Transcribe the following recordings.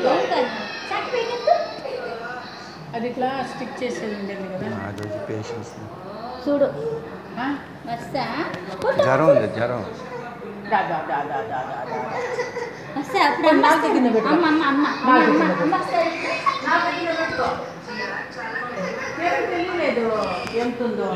అది ఇట్లా స్టిక్ చేసేది ఉండేది కదా అది పేషెన్స్ చూడు ఆ? వస్తా జ్వరం ఉంది జ్వరం దా, దా, దా, దా, దా, దా, దా. వస్తా అప్పుడు అమ్మ నాలుగు కింద పెట్టు. అమ్మ అమ్మ అమ్మ అమ్మ నాలుగు అమ్మ కింద అమ్మ వస్తుంది ఏం తెలియలేదు ఎంత ఉందో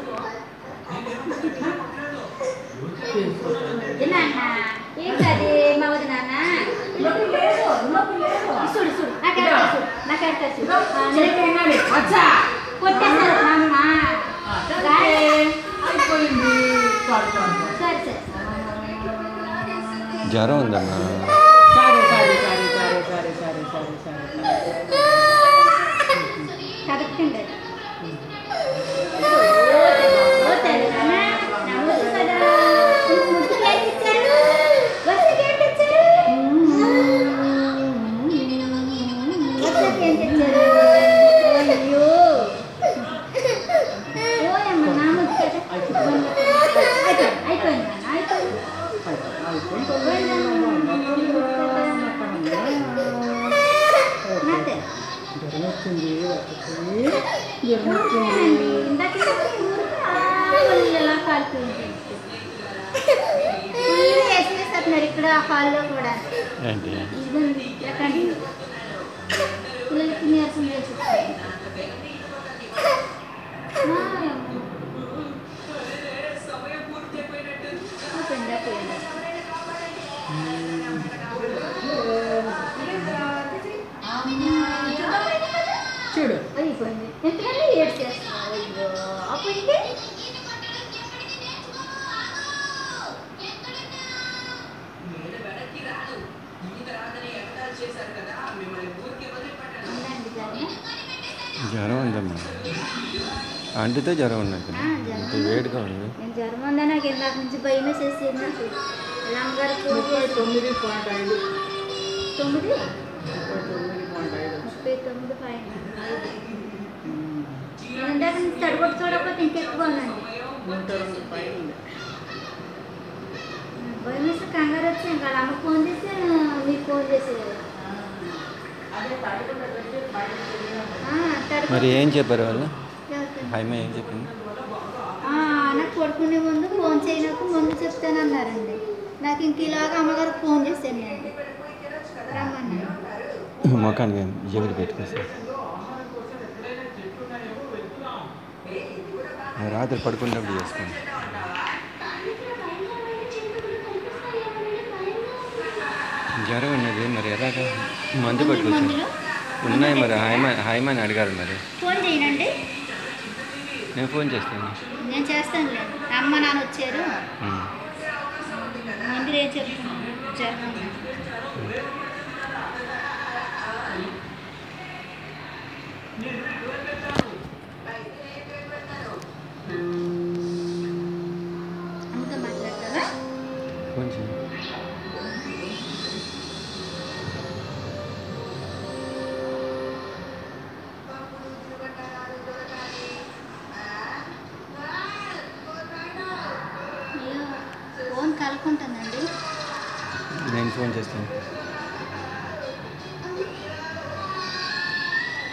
నాన్న ఏం కాదు మా వదిన నాన్న నొప్పి లేదు నొప్పి లేదు చూడు చూడు నాకు ఎడతా చూడు నాకు ఎడతా చూడు ఆ, చేతి తినాలి. అచ్చా కొట్టేస్తారు అమ్మ ఆ, సరే. అయిపోయింది చాలు, చాలు, చాలు. సరే సరే జ్వరం ఉందమ్మా సరే సరే సరే సరే సరే సరే సరే సరే కరెక్ట్ ఓ తల్లి నాన్న నవ్వుతుంది కదా ముద్దు కేక్ ఇచ్చారు వస్తే కేక్ ఇచ్చారు వస్తే కేక్ ఇచ్చారు అయ్యో ఓ అమ్మ నా ముద్దు కదా అయిపోయింది అయిపోయింది నాన్న అయిపోయింది నాతే జ్వరం వచ్చింది వచ్చింది ఏమండి? ఇందాక ఊరికే ఒళ్ళెలా కాలిపోయింది. ఫుల్ ఏసీ వేసేస్తున్నారు ఇక్కడ హాల్లో కూడా ఏంటి ఇదిగోండి ఎక్కండి పిల్లలకి నీరసం వేసేస్తారు ఆ, ఏమో. అయిపోయిందా, పోయిందా? చూడు అయిపోయింది ఎంతమంది ఏడు చేస్తున్నారు అయ్యో అప్పుడు ఉందండి జాగ్రత్త. జ్వరం ఉందమ్మా అంటితే జ్వరం ఉన్నది ఆ, జ్వరం. ఇంత వేడిగా ఉంది నేను జ్వరం ఉందా నాకు ఇందాక నుంచి భయం వేసేసింది నాకు లంగారు ముప్పై తొమ్మిది పాయింట్ ఐదు తొమ్మిది ముప్పై తొమ్మిది పాయింట్ ఐదు ముప్పై తొమ్మిది పైన ఐదు. నేను ఇందాక నుంచి తడగొట్టు చూడకపోతే ఇంకెక్కువ ఉందండి నూట రెండు పైన ఉంది భయం వేస్తే కంగారు వచ్చి ఇంకా వాళ్ళ అమ్మ ఫోన్ చేసి మీకు ఫోన్ చేసేది అదే తడకుండా పెట్టి బయట తిరిగినా మరి ఏం చెప్పారు వాళ్ళు ఎవరికి? హైమ ఏం చెప్పింది ఆ, నాకు పడుకునే ముందు ఫోన్ చేయనకు ముందు చెప్తానన్నారండి నాకు ఇంక ఇలాగా అమ్మగారికి ఫోన్ చేశాను నేను రమ్మన్నాను ముఖానికి జేబులు పెట్టుకోసారి రాత్రి పడుకున్నప్పుడు చేసుకోండి జ్వరం ఉన్నది మరి ఎలాగా మందు పట్టుకొచ్చాను మందులు ఉన్నాయి మరి హాయిమా హాయిమని అడిగారు మరి ఫోన్ చేయనండి నేను ఫోన్ చేస్తాను నేను చేస్తానులే అమ్మ నాన్న వచ్చారు ఉమ్. ముందు ఏం చెప్తున్నాను జరగండి అమ్మతో మాట్లాడతావా ఫోన్ చేయి అయ్యో ఫోన్ కలుపుకుంటుందండి నేను ఫోన్ చేస్తాను